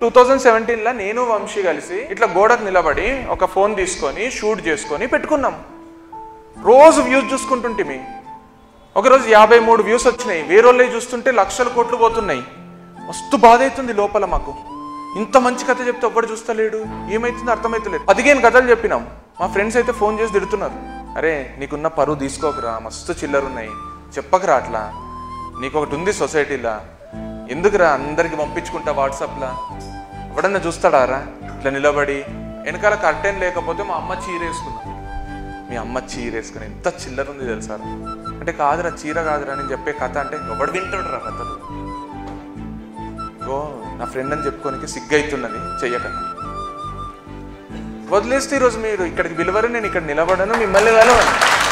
two thousand సెవెంటీన్లో నేను వంశీ కలిసి ఇట్లా గోడకు నిలబడి ఒక ఫోన్ తీసుకొని షూట్ చేసుకొని పెట్టుకున్నాం రోజు వ్యూస్ చూసుకుంటుంటిమి ఒకరోజు యాభై మూడు వ్యూస్ వచ్చినాయి వేరే చూస్తుంటే లక్షల కోట్లు పోతున్నాయి మస్తు బాధ అవుతుంది లోపల మాకు ఇంత మంచి కథ చెప్తే ఎవ్వడు చూస్తలేడు ఏమైతుందో అర్థమైతలేదు పదిహేను కథలు చెప్పినాం మా ఫ్రెండ్స్ అయితే ఫోన్ చేసి తిడుతున్నారు అరే నీకున్న పరువు తీసుకోకరా మస్తు చిల్లర ఉన్నాయి చెప్పకరా అట్లా నీకు ఒకటి ఉంది సొసైటీలా ఎందుకురా అందరికి పంపించుకుంటా వాట్సాప్లా ఎవడన్నా చూస్తాడా రా ఇట్లా నిలబడి వెనకాల కర్టెన్ లేకపోతే మా అమ్మ చీర వేసుకుందాం మీ అమ్మ చీర వేసుకుని ఎంత చిల్లర ఉంది తెలుసా అంటే కాదురా చీర కాదురా నేను చెప్పే కథ అంటే ఎవడు వింటాడు రా కథలు ఓ నా ఫ్రెండ్ అని చెప్పుకోనికి సిగ్గైతున్నది చెయ్యకన్నా వదిలేస్తే ఈరోజు మీరు ఇక్కడికి పిలవరు నేను ఇక్కడ నిలబడను మిమ్మల్ని కలవను